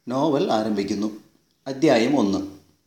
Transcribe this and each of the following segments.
novel ആരംഭിക്കുന്നു അദ്ധ്യായം ഒന്ന്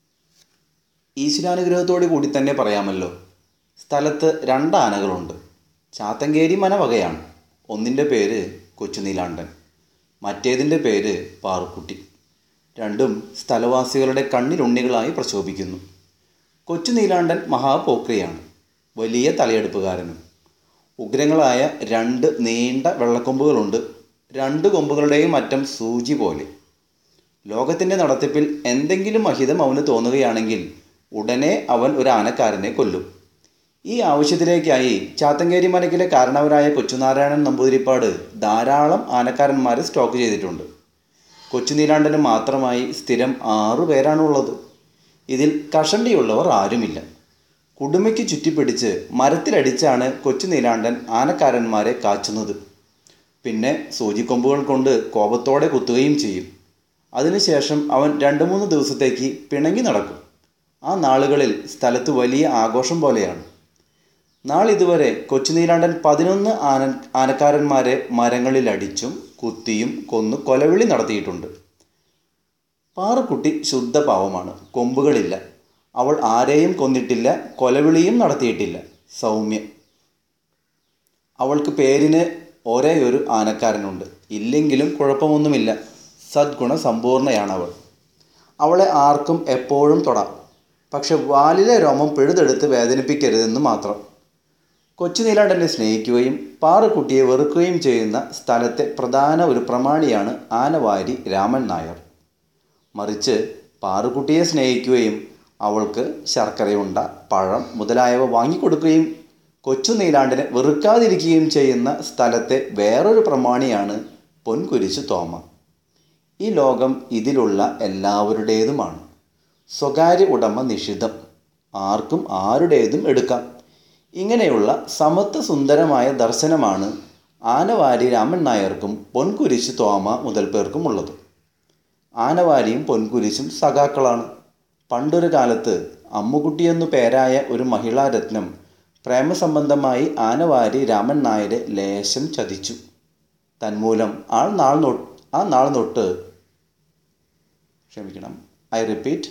ഈശ്വരാനുഗ്രഹത്തോടു കൂടി തന്നെ പറയാമല്ലോ സ്ഥലത്ത് രണ്ട് ആനകളുണ്ട് ചാത്തങ്കേരി മന വകയാണ് ഒന്നിൻ്റെ പേര് കൊച്ചുനീലാണ്ടൻ മറ്റേതിൻ്റെ പേര് പാറുക്കുട്ടി രണ്ടും സ്ഥലവാസികളുടെ കണ്ണിലുണ്ണികളായി പ്രശോഭിക്കുന്നു കൊച്ചുനീലാണ്ടൻ മഹാപോക്രിയാണ് വലിയ തലയെടുപ്പുകാരനും ഉഗ്രങ്ങളായ രണ്ട് നീണ്ട വെള്ളക്കൊമ്പുകളുണ്ട് രണ്ട് കൊമ്പുകളുടെയും അറ്റം സൂചി പോലെ ലോകത്തിൻ്റെ നടത്തിപ്പിൽ എന്തെങ്കിലും അഹിതം അവന് തോന്നുകയാണെങ്കിൽ ഉടനെ അവൻ ഒരു ആനക്കാരനെ കൊല്ലും ഈ ആവശ്യത്തിലേക്കായി ചാത്തങ്കേരി മനക്കിലെ കാരണവരായ കൊച്ചുനാരായണൻ നമ്പൂതിരിപ്പാട് ധാരാളം ആനക്കാരന്മാരെ സ്റ്റോക്ക് ചെയ്തിട്ടുണ്ട് കൊച്ചുനീലാണ്ടന് മാത്രമായി സ്ഥിരം ആറു പേരാണുള്ളത് ഇതിൽ കഷണ്ടിയുള്ളവർ ആരുമില്ല കുടുമയ്ക്ക് ചുറ്റിപ്പിടിച്ച് മരത്തിലടിച്ചാണ് കൊച്ചുനീലാണ്ടൻ ആനക്കാരന്മാരെ കാച്ചുന്നത് പിന്നെ സൂചിക്കൊമ്പുകൾ കൊണ്ട് കോപത്തോടെ കുത്തുകയും ചെയ്യും അതിനുശേഷം അവൻ രണ്ട് മൂന്ന് ദിവസത്തേക്ക് പിണങ്ങി നടക്കും ആ നാളുകളിൽ സ്ഥലത്ത് വലിയ ആഘോഷം പോലെയാണ് നാളിതുവരെ കൊച്ചുനീലാണ്ടൻ പതിനൊന്ന് ആന ആനക്കാരന്മാരെ മരങ്ങളിൽ അടിച്ചും കുത്തിയും കൊന്നു കൊലവിളി നടത്തിയിട്ടുണ്ട് പാറുക്കുട്ടി ശുദ്ധ പാവമാണ് കൊമ്പുകളില്ല അവൾ ആരെയും കൊന്നിട്ടില്ല കൊലവിളിയും നടത്തിയിട്ടില്ല സൗമ്യ അവൾക്ക് പേരിന് ഒരേ ഒരു ആനക്കാരനുണ്ട് ഇല്ലെങ്കിലും കുഴപ്പമൊന്നുമില്ല സദ്ഗുണ സമ്പൂർണയാണ് അവൾ അവളെ ആർക്കും എപ്പോഴും തൊടാം പക്ഷെ വാലിലെ രോമം പിഴുതെടുത്ത് വേദനിപ്പിക്കരുതെന്ന് മാത്രം കൊച്ചുനീലാണ്ടനെ സ്നേഹിക്കുകയും പാറുക്കുട്ടിയെ വെറുക്കുകയും ചെയ്യുന്ന സ്ഥലത്തെ പ്രധാന ഒരു പ്രമാണിയാണ് ആനവാരി രാമൻ നായർ മറിച്ച് പാറുക്കുട്ടിയെ സ്നേഹിക്കുകയും അവൾക്ക് ശർക്കരയുണ്ട പഴം മുതലായവ വാങ്ങിക്കൊടുക്കുകയും കൊച്ചു നീലാണ്ടിനെ വെറുക്കാതിരിക്കുകയും ചെയ്യുന്ന സ്ഥലത്തെ വേറൊരു പ്രമാണിയാണ് പൊൻകുരിശു തോമ ഈ ലോകം ഇതിലുള്ള എല്ലാവരുടേതുമാണ് സ്വകാര്യ ഉടമ നിഷിദ്ധം ആർക്കും ആരുടേതും എടുക്കാം ഇങ്ങനെയുള്ള സമത്വ സുന്ദരമായ ദർശനമാണ് ആനവാരി രാമൻ നായർക്കും പൊൻകുരിശു തോമ മുതൽ പേർക്കും ഉള്ളത് ആനവാരിയും പൊൻകുരിശും സഖാക്കളാണ് പണ്ടൊരു കാലത്ത് അമ്മുകുട്ടിയെന്നു പേരായ ഒരു മഹിളാരത്നം പ്രേമസംബന്ധമായി ആനവാരി രാമൻ നായരെ ലേശം ചതിച്ചു തന്മൂലം ആ നാൾ നൊട്ട് ആ നാൾ തൊട്ട് ക്ഷമിക്കണം ഐ റിപ്പീറ്റ്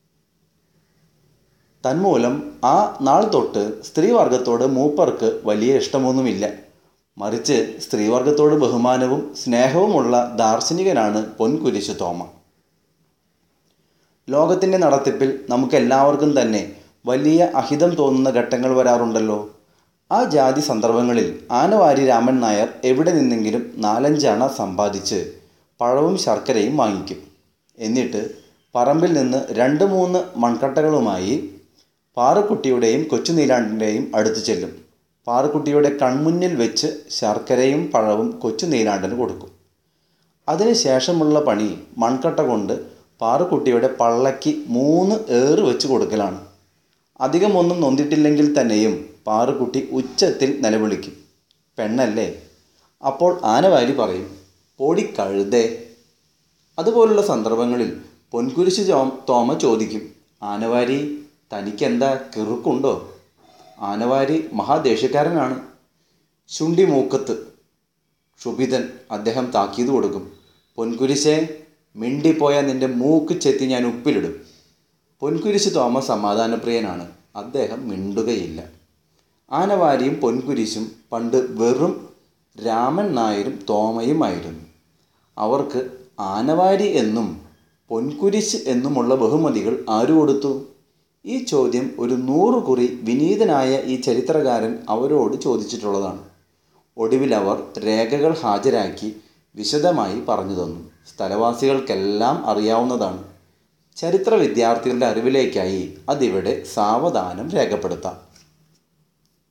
തന്മൂലം ആ നാൾ തൊട്ട് സ്ത്രീവർഗത്തോട് മൂപ്പർക്ക് വലിയ ഇഷ്ടമൊന്നുമില്ല മറിച്ച് സ്ത്രീവർഗത്തോട് ബഹുമാനവും സ്നേഹവുമുള്ള ദാർശനികനാണ് പൊൻകുരിശു തോമ ലോകത്തിൻ്റെ നടത്തിപ്പിൽ നമുക്കെല്ലാവർക്കും തന്നെ വലിയ അഹിതം തോന്നുന്ന ഘട്ടങ്ങൾ വരാറുണ്ടല്ലോ ആ ജാതി സന്ദർഭങ്ങളിൽ ആനവാരി രാമൻ നായർ എവിടെ നിന്നെങ്കിലും നാലഞ്ചണ സമ്പാദിച്ച് പഴവും ശർക്കരയും വാങ്ങിക്കും എന്നിട്ട് പറമ്പിൽ നിന്ന് രണ്ട് മൂന്ന് മൺകട്ടകളുമായി പാറുക്കുട്ടിയുടെയും കൊച്ചുനീലാണ്ടിൻ്റെയും അടുത്ത് ചെല്ലും പാറുക്കുട്ടിയുടെ കൺമുന്നിൽ വെച്ച് ശർക്കരയും പഴവും കൊച്ചു നീലാണ്ടന് കൊടുക്കും അതിനുശേഷമുള്ള പണി മൺകട്ട കൊണ്ട് പാറുക്കുട്ടിയുടെ പള്ളയ്ക്ക് മൂന്ന് ഏറ് വെച്ച് കൊടുക്കലാണ് അധികമൊന്നും നൊന്തിട്ടില്ലെങ്കിൽ തന്നെയും പാറുക്കുട്ടി ഉച്ചത്തിൽ നിലവിളിക്കും പെണ്ണല്ലേ അപ്പോൾ ആനവാരി പറയും ഓടിക്കഴുതേ അതുപോലുള്ള സന്ദർഭങ്ങളിൽ പൊൻകുരിശ് തോമ ചോദിക്കും ആനവാരി തനിക്കെന്താ കിറുക്കുണ്ടോ ആനവാരി മഹാദേഷ്യക്കാരനാണ് ശുണ്ടി മൂക്കത്ത് ക്ഷുഭിതൻ അദ്ദേഹം താക്കീത് കൊടുക്കും പൊൻകുരിശെ മിണ്ടിപ്പോയ നിന്റെ മൂക്ക് ചെത്തി ഞാൻ ഉപ്പിലിടും പൊൻകുരിശ് തോമ സമാധാനപ്രിയനാണ് അദ്ദേഹം മിണ്ടുകയില്ല ആനവാരിയും പൊൻകുരിശും പണ്ട് വെറും രാമൻ നായരും തോമയുമായിരുന്നു അവർക്ക് ആനവാരി എന്നും പൊൻകുരിശ് എന്നുമുള്ള ബഹുമതികൾ ആരു കൊടുത്തു ഈ ചോദ്യം ഒരു നൂറ് കുറി വിനീതനായ ഈ ചരിത്രകാരൻ അവരോട് ചോദിച്ചിട്ടുള്ളതാണ് ഒടുവിൽ അവർ രേഖകൾ ഹാജരാക്കി വിശദമായി പറഞ്ഞു തന്നു സ്ഥലവാസികൾക്കെല്ലാം അറിയാവുന്നതാണ് ചരിത്ര വിദ്യാർത്ഥികളുടെ അറിവിലേക്കായി അതിവിടെ സാവധാനം രേഖപ്പെടുത്താം